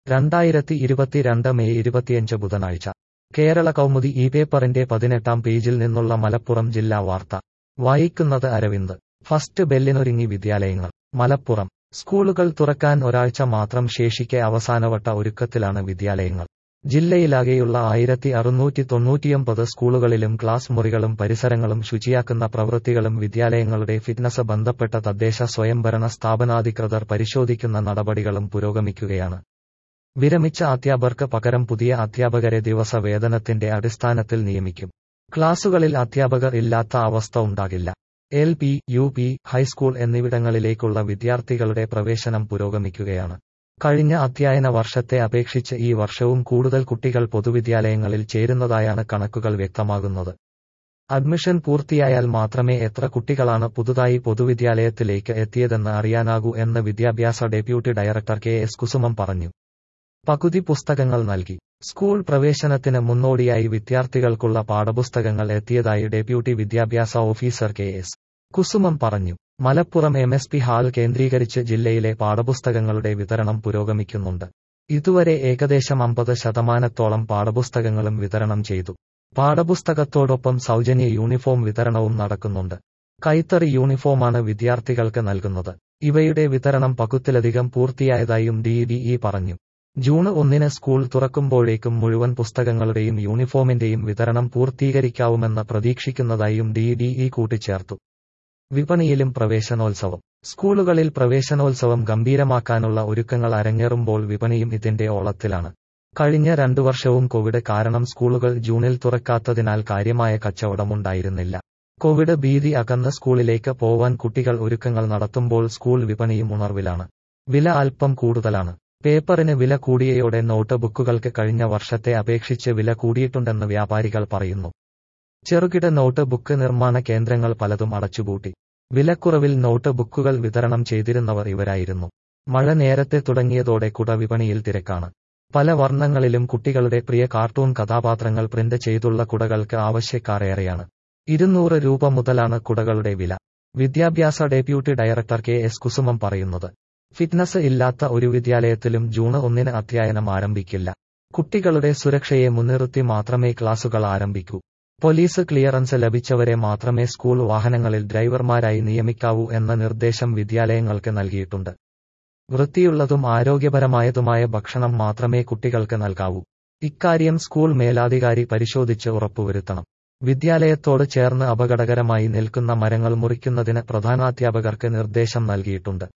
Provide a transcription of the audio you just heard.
രണ്ടായിരത്തി ഇരുപത്തിരണ്ട് മെയ് ഇരുപത്തിയഞ്ച് ബുധനാഴ്ച കേരള കൗമുദി ഈ പേപ്പറിന്റെ പതിനെട്ടാം പേജിൽ നിന്നുള്ള മലപ്പുറം ജില്ലാ വാർത്ത വായിക്കുന്നത് അരവിന്ദ് ഫസ്റ്റ് ബെല്ലിനൊരുങ്ങി വിദ്യാലയങ്ങൾ മലപ്പുറം സ്കൂളുകൾ തുറക്കാൻ ഒരാഴ്ച മാത്രം ശേഷിക്കെ അവസാനവട്ട ഒരുക്കത്തിലാണ് വിദ്യാലയങ്ങൾ ജില്ലയിലാകെയുള്ള ആയിരത്തി അറുന്നൂറ്റി തൊണ്ണൂറ്റിയൊമ്പത് സ്കൂളുകളിലും ക്ലാസ് മുറികളും പരിസരങ്ങളും ശുചിയാക്കുന്ന പ്രവൃത്തികളും വിദ്യാലയങ്ങളുടെ ഫിറ്റ്നസ് ബന്ധപ്പെട്ട തദ്ദേശ സ്വയംഭരണ സ്ഥാപനാധികൃതർ പരിശോധിക്കുന്ന നടപടികളും പുരോഗമിക്കുകയാണ് വിരമിച്ച അധ്യാപകർക്ക് പകരം പുതിയ അധ്യാപകരെ ദിവസ വേതനത്തിന്റെ അടിസ്ഥാനത്തിൽ നിയമിക്കും ക്ലാസുകളിൽ അധ്യാപകർ ഇല്ലാത്ത അവസ്ഥ ഉണ്ടാകില്ല L P U P high school എന്നിവിടങ്ങളിലേക്കുള്ള വിദ്യാർത്ഥികളുടെ പ്രവേശനം പുരോഗമിക്കുകയാണ് കഴിഞ്ഞ അധ്യയന വർഷത്തെ അപേക്ഷിച്ച് ഈ വർഷവും കൂടുതൽ കുട്ടികൾ പൊതുവിദ്യാലയങ്ങളിൽ ചേരുന്നതായാണ് കണക്കുകൾ വ്യക്തമാകുന്നത് അഡ്മിഷൻ പൂർത്തിയായാൽ മാത്രമേ എത്ര കുട്ടികളാണ് പുതുതായി പൊതുവിദ്യാലയത്തിലേക്ക് എത്തിയതെന്ന് അറിയാനാകൂ എന്ന് വിദ്യാഭ്യാസ deputy director K S Kusumam പറഞ്ഞു പകുതി പുസ്തകങ്ങൾ നൽകി സ്കൂൾ പ്രവേശനത്തിന് മുന്നോടിയായി വിദ്യാർത്ഥികൾക്കുള്ള പാഠപുസ്തകങ്ങൾ എത്തിയതായി ഡെപ്യൂട്ടി വിദ്യാഭ്യാസ ഓഫീസർ കെ എസ് കുസുമം പറഞ്ഞു Malappuram M S P hall കേന്ദ്രീകരിച്ച് ജില്ലയിലെ പാഠപുസ്തകങ്ങളുടെ വിതരണം പുരോഗമിക്കുന്നുണ്ട് ഇതുവരെ ഏകദേശം അമ്പത് ശതമാനത്തോളം പാഠപുസ്തകങ്ങളും വിതരണം ചെയ്തു പാഠപുസ്തകത്തോടൊപ്പം സൗജന്യ യൂണിഫോം വിതരണവും നടക്കുന്നുണ്ട് കൈത്തറി യൂണിഫോമാണ് വിദ്യാർത്ഥികൾക്ക് നൽകുന്നത് ഇവയുടെ വിതരണം പകുത്തിലധികം പൂർത്തിയായതായും ഡിഇഡിഇ പറഞ്ഞു ജൂൺ ഒന്നിന് സ്കൂൾ തുറക്കുമ്പോഴേക്കും മുഴുവൻ പുസ്തകങ്ങളുടെയും യൂണിഫോമിന്റെയും വിതരണം പൂർത്തീകരിക്കാവുമെന്ന് പ്രതീക്ഷിക്കുന്നതായും ഡിഇഡിഇ കൂട്ടിച്ചേർത്തു വിപണിയിലും പ്രവേശനോത്സവം സ്കൂളുകളിൽ പ്രവേശനോത്സവം ഗംഭീരമാക്കാനുള്ള ഒരുക്കങ്ങൾ അരങ്ങേറുമ്പോൾ വിപണിയും ഇതിന്റെ ഓളത്തിലാണ് കഴിഞ്ഞ രണ്ടു വർഷവും കോവിഡ് കാരണം സ്കൂളുകൾ ജൂണിൽ തുറക്കാത്തതിനാൽ കാര്യമായ കച്ചവടമുണ്ടായിരുന്നില്ല കോവിഡ് ഭീതി അകന്ന് സ്കൂളിലേക്ക് പോവാൻ കുട്ടികൾ ഒരുക്കങ്ങൾ നടത്തുമ്പോൾ സ്കൂൾ വിപണിയും ഉണർവിലാണ് വില അല്പം കൂടുതലാണ് പേപ്പറിന് വില കൂടിയയോടെ നോട്ട് ബുക്കുകൾക്ക് കഴിഞ്ഞ വർഷത്തെ അപേക്ഷിച്ച് വില കൂടിയിട്ടുണ്ടെന്ന് വ്യാപാരികൾ പറയുന്നു ചെറുകിട നോട്ട് ബുക്ക് നിർമ്മാണ കേന്ദ്രങ്ങൾ പലതും അടച്ചുപൂട്ടി വിലക്കുറവിൽ നോട്ട് ബുക്കുകൾ വിതരണം ചെയ്തിരുന്നവർ ഇവരായിരുന്നു മഴ നേരത്തെ തുടങ്ങിയതോടെ കുട വിപണിയിൽ തിരക്കാണ് പല വർണ്ണങ്ങളിലും കുട്ടികളുടെ പ്രിയ കാർട്ടൂൺ കഥാപാത്രങ്ങൾ പ്രിന്റ് ചെയ്തുള്ള കുടകൾക്ക് ആവശ്യക്കാർ ഏറെയാണ് ഇരുന്നൂറ് രൂപ മുതലാണ് കുടകളുടെ വില വിദ്യാഭ്യാസ deputy director K S Kusumam പറയുന്നത് ഫിറ്റ്നസ് ഇല്ലാത്ത ഒരു വിദ്യാലയത്തിലും ജൂൺ ഒന്നിന് അധ്യയനം ആരംഭിക്കില്ല കുട്ടികളുടെ സുരക്ഷയെ മുൻനിർത്തി മാത്രമേ ക്ലാസുകൾ ആരംഭിക്കൂ പോലീസ് ക്ലിയറൻസ് ലഭിച്ചവരെ മാത്രമേ സ്കൂൾ വാഹനങ്ങളിൽ ഡ്രൈവർമാരായി നിയമിക്കാവൂ എന്ന നിർദ്ദേശം വിദ്യാലയങ്ങൾക്ക് നൽകിയിട്ടുണ്ട് വൃത്തിയുള്ളതും ആരോഗ്യപരമായതുമായ ഭക്ഷണം മാത്രമേ കുട്ടികൾക്ക് നൽകാവൂ ഇക്കാര്യം സ്കൂൾ മേലാധികാരി പരിശോധിച്ച് ഉറപ്പുവരുത്തണം വിദ്യാലയത്തോട് ചേർന്ന് അപകടകരമായി നിൽക്കുന്ന മരങ്ങൾ മുറിക്കുന്നതിന് പ്രധാനാധ്യാപകർക്ക് നിർദ്ദേശം നൽകിയിട്ടുണ്ട്